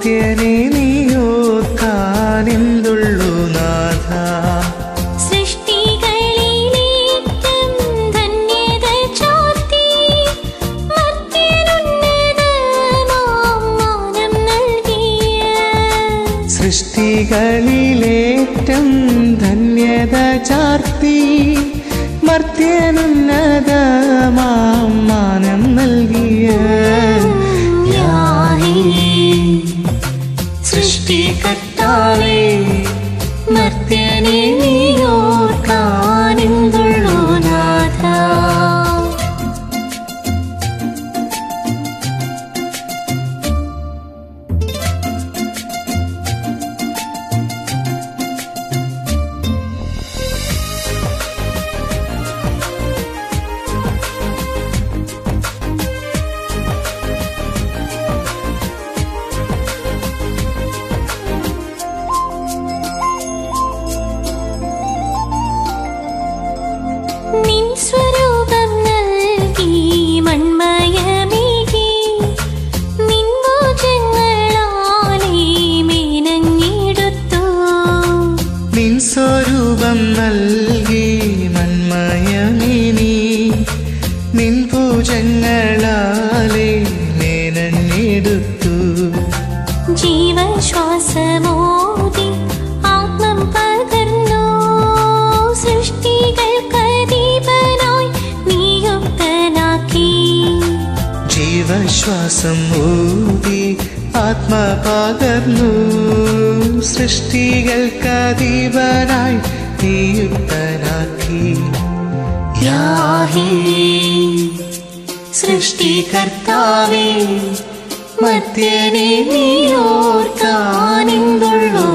മർത്യനെ നീയോർക്കാനെന്തുള്ളു നാഥ സൃഷ്ടികളിലേറ്റം ധന്യത ചാർത്തി മർത്യനുന്നതമാം മാനം നൽകിയ സൃഷ്ടികളിലേറ്റം ധന്യത ചാർത്തി മർത്യനുന്നതമാം മാനം നൽകിയ യാഹേ സൃഷ്ടികർത്താവേ മർത്യനെ നീയോർക്കാനെന്തുള്ളൂ നാഥ നിൻ സ്വരൂപം നൽകി മൺമയമേകി നിൻ മോചങ്ങളാലേ മേനഞ്ഞെടുത്തു നിൻ സ്വരൂപം നൽകി മന്മയമിനി നിൻ പൂജങ്ങളാലെ മേനഞ്ഞെടുത്തു ജീവശ്വാസമോതി ആത്മം പകർന്നു സൃഷ്ടികൾക്കതീപനായി നിയുക്തനാക്കി ജീവശ്വാസം ഊതി ആത്മ പകർന്നു സൃഷ്ടികൾക്കതീപനായി നിയുക്തനാക്കി യാഹേ സൃഷ്ടികർത്താവേ മധ്യനെ നീയോർക്കാനെന്തുള്ളൂ